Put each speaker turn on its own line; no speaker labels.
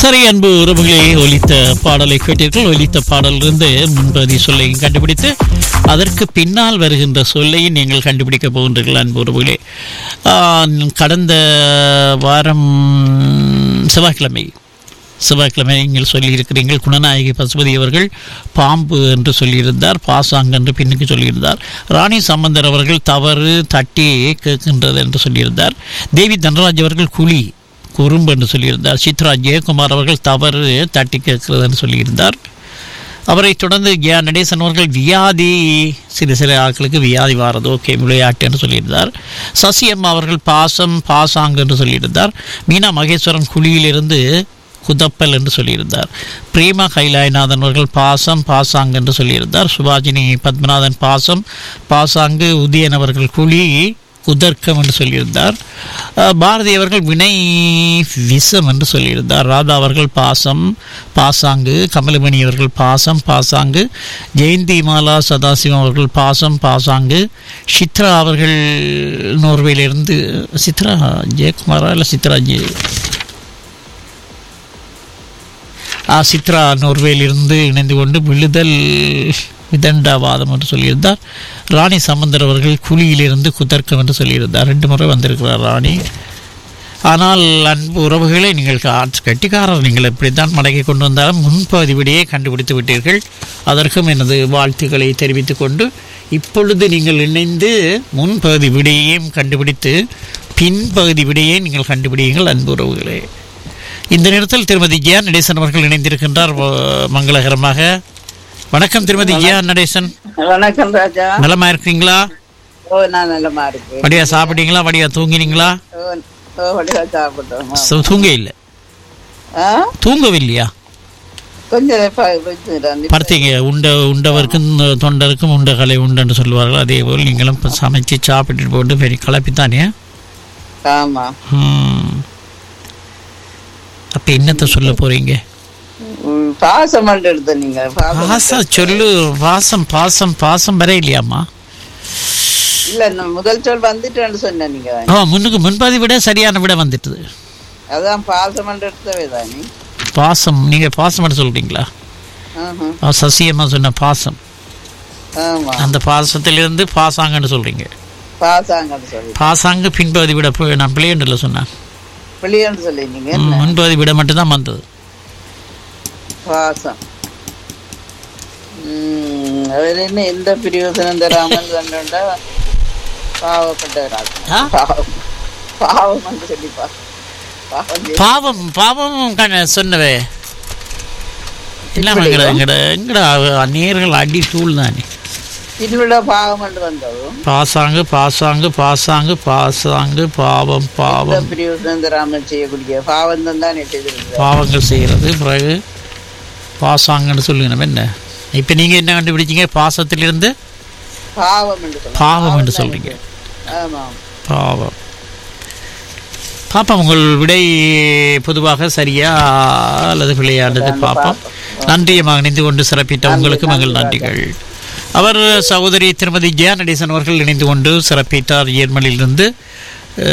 சரி அன்பு உறவுகளே ஒலித்த பாடலை கேட்டீர்கள் ஒலித்த பாடலிருந்து முன்பதி சொல்லையும் கண்டுபிடித்து அதற்கு பின்னால் வருகின்ற சொல்லையும் நீங்கள் கண்டுபிடிக்க போகின்றீர்கள் அன்பு உறவுகளே ஆ, கடந்த வாரம் செவ்வாய்க்கிழமை செவ்வாய்க்கிழமை நீங்கள் சொல்லியிருக்கிறீர்கள் குணநாயகி பசுபதி அவர்கள் பாம்பு என்று சொல்லியிருந்தார் பாசாங் என்று பின்னுக்கு சொல்லியிருந்தார் ராணி சம்பந்தர் அவர்கள் தவறு தட்டி கேட்கின்றது என்று சொல்லியிருந்தார் தேவி தனராஜ் அவர்கள் குழி குறும்பு என்று சொல்லியிருந்தார் சித்ரா ஜெயக்குமார் அவர்கள் தவறு தட்டி கேட்கிறது என்று சொல்லியிருந்தார் அவரை தொடர்ந்து ஜெயா நடேசன் அவர்கள் வியாதி சில சில ஆட்களுக்கு வியாதி வாரது ஓகே விளையாட்டு என்று சொல்லியிருந்தார் சசி அம்மா அவர்கள் பாசம் பாசாங் என்று சொல்லியிருந்தார் மீனா மகேஸ்வரன் குழியிலிருந்து குதப்பல் என்று சொல்லியிருந்தார் பிரேமா கைலாயநாதன் அவர்கள் பாசம் பாசாங் என்று சொல்லியிருந்தார் சுபாஜினி பத்மநாதன் பாசம் பாசாங்கு உதயன் அவர்கள் குழி குதர்க்கம் என்று சொல்லியிருந்தார் அஹ், பாரதி அவர்கள் வினை விஷம் என்று சொல்லியிருந்தார் ராதா அவர்கள் பாசம் பாசாங்கு கமலமணி அவர்கள் பாசம் பாசாங்கு ஜெயந்தி மாலா சதாசிவம் அவர்கள் பாசம் பாசாங்கு சித்ரா அவர்கள் நோர்வேலிருந்து சித்ரா ஜெயக்குமாரா இல்லை சித்ரா ஜெய ஆ, சித்ரா நோர்வேலிருந்து இணைந்து கொண்டு விழுதல் விதண்டாவாதம் என்று சொல்லியிருந்தார் ராணி சம்பந்தர் அவர்கள் குழியிலிருந்து குதர்க்கம் என்று சொல்லியிருந்தார் ரெண்டு முறை வந்திருக்கிறார் ராணி ஆனால் அன்பு உறவுகளை நீங்கள் கா- கெட்டிக்காரர் நீங்கள் எப்படித்தான் மடக்கி கொண்டு வந்தாலும் முன்பதிவிடையே கண்டுபிடித்து விட்டீர்கள் அதற்கும் எனது வாழ்த்துக்களை தெரிவித்துக் கொண்டு இப்பொழுது நீங்கள் இணைந்து முன்பகுதி விடையையும் கண்டுபிடித்து பின்பகுதி விடையை நீங்கள் கண்டுபிடியுங்கள் அன்பு உறவுகளே இந்த நேரத்தில் திருமதி ஜியா நடேசன் அவர்கள் இணைந்திருக்கின்றார் வ- மங்களகரமாக வணக்கம் திருமதி ஜியா நடேசன்
வணக்கம் ராஜா
நலமா இருக்கீங்களா
ஓ நான் நல்லமா இருக்கேன்
வடியா சாப்பிட்டீங்களா வடியா தூங்கினீங்களா
ஓ, ஓ வடிவா சாப்பிட்டோம்
சு- தூங்க இல்லை
ஆ
தூங்கவில்லையா
கொஞ்சம் ப- கொஞ்சம்
பார்த்தீங்க உண்ட உண்டவருக்கும் தொண்டருக்கும் உண்ட கலை உண்டுன்னு சொல்லுவார்கள் அதே போல் நீங்களும் இப்ப சமைச்சு சாப்பிட்டுட்டு போட்டு பெரிய கலப்பித்தானே
ஆமா
ம். அப்ப என்னத்த சொல்ல போறீங்க
ம், பாசம் மட்டும் எடுத்த நீங்க பாசம்
பாசம் சொல்லு பாசம் பாசம் பாசம் வர இல்லையாம்மா
இல்ல நான் முதல் சொல் வந்துட்டேன்னு சொன்ன நீங்க
ஆ முன்னுக்கு முன்பதை விட சரியான விட வந்துட்டுது
அதான் பாசம் மட்டும் எடுத்தவே தானே
பாசம் நீங்க பாசம் சொல்றீங்களா
ஆஹும்.
ஆ, சசியம்மா சொன்ன பாசம்
ஆமா
அந்த பாசத்திலிருந்து பாசாங்கன்னு சொல்றீங்க
பாசாங்கன்னு சொல்லி
பாசாங்கு பின்பகுதி விட போய் நான் பிள்ளையண்டில் சொன்னேன்
பிள்ளைன்னு சொல்லி நீங்க
ம், முன்பகுதி விட மட்டும்தான் வந்தது
பாசம் ம், அவர் என்ன எந்த பிரயோசனம் தராமல் கண்டுண்டா பாவப்பட்டவராக
ஆ?
பாவம் பாவம் சொல்லிப்பா பாவம் செய்து-
பாவம் பாவம் கண்ண சொன்னவே இல்லாம எங்கட எங்கட எங்கட நேர்கள் அடி தூள் தானே
பின்னுள்ள பாவம் என்று வந்ததும்
பாசாங்கு பாசாங்கு பாசாங்கு பாசாங்கு பாவம்
எந்த
பாவம்
பிரயோசனம் தராமல் செய்யக்கூடிய பாவம் தான் தான் செய்திருக்கிறார்
பாவங்கள் செய்கிறது பிறகு பாசாங்கன்னு சொல்லுங்க என்ன இப்போ நீங்க என்ன கண்டுபிடிச்சீங்க பாசத்திலிருந்து
பாவம் என்று சொல்லுங்க
பாவம் என்று சொல்றீங்க
ஆமாம்
பாவம் பாப்போம் உங்கள் விடை பொதுவாக சரியா அல்லது பிள்ளையானது பாப்போம் நன்றியமாக இணைந்து கொண்டு சிறப்பித்த உங்களுக்கு மகள் நன்றிகள் அவர் சகோதரி திருமதி ஜெயா நடேசன் அவர்கள் இணைந்து கொண்டு சிறப்பித்தார் ஏர்மலிலிருந்து